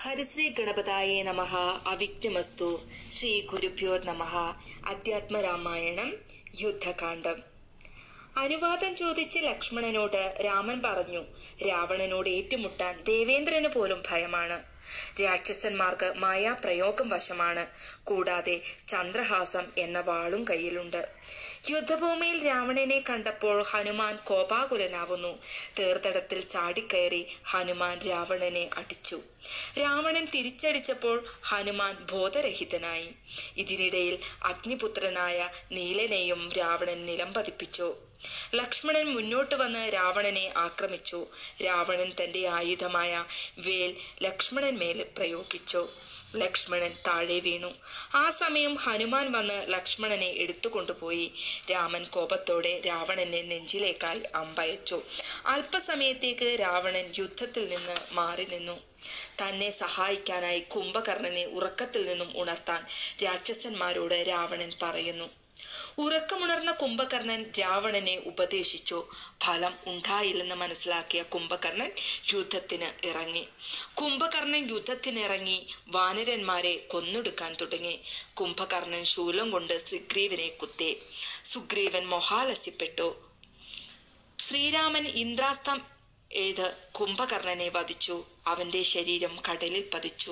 ഹരിശ്രീ ഗണപതായേ നമഃ അവിഘ്നമസ്തു ശ്രീ ഗുരുഭ്യോർ നമഃ അധ്യാത്മരാമായണം യുദ്ധകാന്ഡം അനുവാദം ചോദിച്ച് ലക്ഷ്മണനോട് രാമൻ പറഞ്ഞു രാവണനോട് ഏറ്റുമുട്ടാൻ ദേവേന്ദ്രന് പോലും ഭയമാണ് രാക്ഷസന്മാർക്ക് മായാപ്രയോഗം വശമാണ് കൂടാതെ ചന്ദ്രഹാസം എന്ന വാളും കയ്യിലുണ്ട് യുദ്ധഭൂമിയിൽ രാവണനെ കണ്ടപ്പോൾ ഹനുമാൻ കോപാകുലനാവുന്നു തീർത്ഥടത്തിൽ ചാടിക്കയറി ഹനുമാൻ രാവണനെ അടിച്ചു രാവണൻ തിരിച്ചടിച്ചപ്പോൾ ഹനുമാൻ ബോധരഹിതനായി ഇതിനിടയിൽ അഗ്നിപുത്രനായ നീലനെയും രാവണൻ നിലം പതിപ്പിച്ചു ലക്ഷ്മണൻ മുന്നോട്ട് വന്ന് രാവണനെ ആക്രമിച്ചു രാവണൻ തന്റെ ആയുധമായ വേൽ ലക്ഷ്മണൻ മേൽ പ്രയോഗിച്ചു ലക്ഷ്മണൻ താഴെ വീണു ആ സമയം ഹനുമാൻ വന്ന് ലക്ഷ്മണനെ എടുത്തുകൊണ്ടുപോയി രാമൻ കോപത്തോടെ രാവണനെ നെഞ്ചിലേക്കായി അമ്പയച്ചു അല്പസമയത്തേക്ക് രാവണൻ യുദ്ധത്തിൽ നിന്ന് മാറി നിന്നു തന്നെ സഹായിക്കാനായി കുംഭകർണനെ ഉറക്കത്തിൽ നിന്നും ഉണർത്താൻ രാക്ഷസന്മാരോട് രാവണൻ പറയുന്നു ഉറക്കമുണർന്ന കുംഭകർണൻ രാവണനെ ഉപദേശിച്ചു ഫലം ഉണ്ടായില്ലെന്ന് മനസ്സിലാക്കിയ കുംഭകർണൻ യുദ്ധത്തിന് ഇറങ്ങി കുംഭകർണൻ യുദ്ധത്തിനിറങ്ങി വാനരന്മാരെ കൊന്നൊടുക്കാൻ തുടങ്ങി കുംഭകർണൻ ശൂലം കൊണ്ട് സുഗ്രീവനെ കുത്തി സുഗ്രീവൻ മൊഹാലസ്യപ്പെട്ടു ശ്രീരാമൻ ഇന്ദ്രാസ്തം ഏത് കുംഭകർണനെ വധിച്ചു അവന്റെ ശരീരം കടലിൽ പതിച്ചു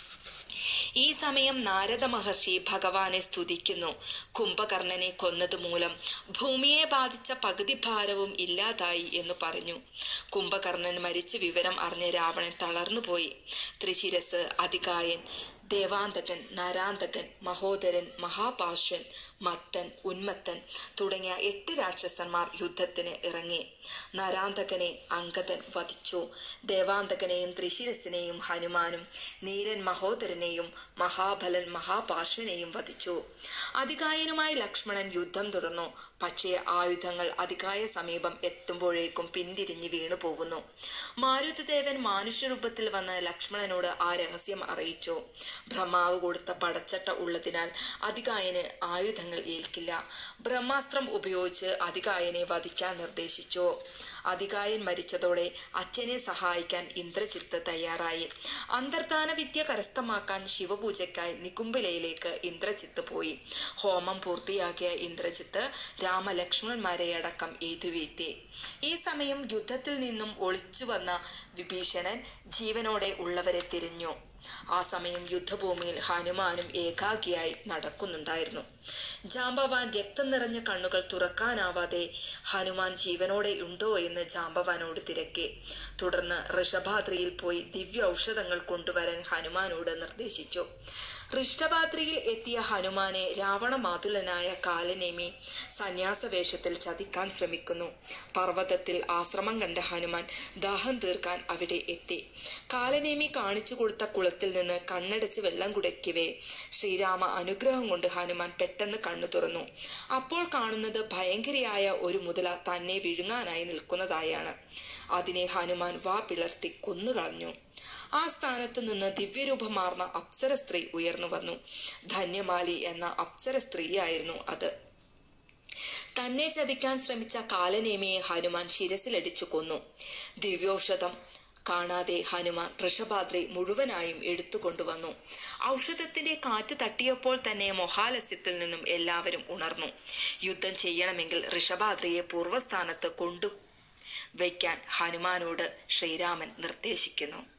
ഈ സമയം നാരദ മഹർഷി ഭഗവാനെ സ്തുതിക്കുന്നു കുംഭകർണനെ കൊന്നത് മൂലം ഭൂമിയെ ബാധിച്ച പകുതി ഭാരവും ഇല്ലാതായി എന്ന് പറഞ്ഞു കുംഭകർണൻ മരിച്ച വിവരം അറിഞ്ഞ രാവണൻ തളർന്നുപോയി ത്രിശിരസ് അതികായൻ ദേവാന്തകൻ നരാന്തകൻ മഹോദരൻ മഹാപാശ്വൻ മത്തൻ ഉന്മത്തൻ തുടങ്ങിയ എട്ട് രാക്ഷസന്മാർ യുദ്ധത്തിന് ഇറങ്ങി നരാന്തകനെ അങ്കദൻ വധിച്ചു ദേവാന്തകനെയും ത്രിശിരസിനെയും ഹനുമാനും നീരൻ മഹോദരനെയും മഹാബലൻ മഹാപാർശ്വനെയും വധിച്ചു അതികായനുമായി ലക്ഷ്മണൻ യുദ്ധം തുടർന്നു പക്ഷേ ആയുധങ്ങൾ അതികായ സമീപം എത്തുമ്പോഴേക്കും പിന്തിരിഞ്ഞു വീണു പോകുന്നു മാരുതദേവൻ മാനുഷ്യരൂപത്തിൽ വന്ന് ലക്ഷ്മണനോട് ആ രഹസ്യം അറിയിച്ചു ബ്രഹ്മാവ് കൊടുത്ത പടച്ചട്ട ഉള്ളതിനാൽ അതികായന് ആയുധങ്ങൾ ഏൽക്കില്ല ബ്രഹ്മാസ്ത്രം ഉപയോഗിച്ച് അതികായനെ വധിക്കാൻ നിർദ്ദേശിച്ചു അതികായൻ മരിച്ചതോടെ അച്ഛനെ സഹായിക്കാൻ ഇന്ദ്രജിത്ത് തയ്യാറായി അന്തർധാന വിദ്യ കരസ്ഥമാക്കാൻ ശിവപൂജയ്ക്കായി നികുംബിലയിലേക്ക് ഇന്ദ്രജിത്ത് പോയി ഹോമം പൂർത്തിയാക്കിയ ഇന്ദ്രജിത്ത് രാമലക്ഷ്മണന്മാരെ അടക്കം ഏതുവീഴ്ത്തി ഈ സമയം യുദ്ധത്തിൽ നിന്നും ഒളിച്ചു വന്ന വിഭീഷണൻ ജീവനോടെ ഉള്ളവരെ തിരിഞ്ഞു ആ സമയം യുദ്ധഭൂമിയിൽ ഹനുമാനും ഏകാഗിയായി നടക്കുന്നുണ്ടായിരുന്നു ജാമ്പവാൻ രക്തം നിറഞ്ഞ കണ്ണുകൾ തുറക്കാനാവാതെ ഹനുമാൻ ജീവനോടെ ഉണ്ടോ എന്ന് ജാമ്പവാനോട് തിരക്കി തുടർന്ന് ഋഷഭാദ്രിയിൽ പോയി ദിവ്യ ഔഷധങ്ങൾ കൊണ്ടുവരാൻ ഹനുമാനോട് നിർദ്ദേശിച്ചു ഋഷ്ടഭാദ്രിയിൽ എത്തിയ ഹനുമാനെ രാവണമാതുലനായ കാലനേമി സന്യാസ വേഷത്തിൽ ചതിക്കാൻ ശ്രമിക്കുന്നു പർവ്വതത്തിൽ ആശ്രമം കണ്ട ഹനുമാൻ ദാഹം തീർക്കാൻ അവിടെ എത്തി കാലനേമി കാണിച്ചു കൊടുത്ത കുളത്തിൽ നിന്ന് കണ്ണടച്ച് വെള്ളം കുടയ്ക്കവേ ശ്രീരാമ അനുഗ്രഹം കൊണ്ട് ഹനുമാൻ പെട്ടെന്ന് കണ്ണു തുറന്നു അപ്പോൾ കാണുന്നത് ഭയങ്കരിയായ ഒരു മുതല തന്നെ വിഴുങ്ങാനായി നിൽക്കുന്നതായാണ് അതിനെ ഹനുമാൻ വാ പിളർത്തി കൊന്നുകളഞ്ഞു ആ സ്ഥാനത്ത് നിന്ന് ദിവ്യരൂപമാർന്ന അപ്സര സ്ത്രീ ഉയർന്നു വന്നു ധന്യമാലി എന്ന അപ്സര സ്ത്രീയായിരുന്നു അത് തന്നെ ചതിക്കാൻ ശ്രമിച്ച കാലനേമിയെ ഹനുമാൻ ശിരസിലടിച്ചു കൊന്നു ദിവ്യോഷധം കാണാതെ ഹനുമാൻ ഋഷഭാദ്രി മുഴുവനായും എടുത്തുകൊണ്ടുവന്നു ഔഷധത്തിന്റെ കാറ്റ് തട്ടിയപ്പോൾ തന്നെ മൊഹാലസ്യത്തിൽ നിന്നും എല്ലാവരും ഉണർന്നു യുദ്ധം ചെയ്യണമെങ്കിൽ ഋഷഭാദ്രിയെ പൂർവ്വസ്ഥാനത്ത് കൊണ്ടു വയ്ക്കാൻ ഹനുമാനോട് ശ്രീരാമൻ നിർദ്ദേശിക്കുന്നു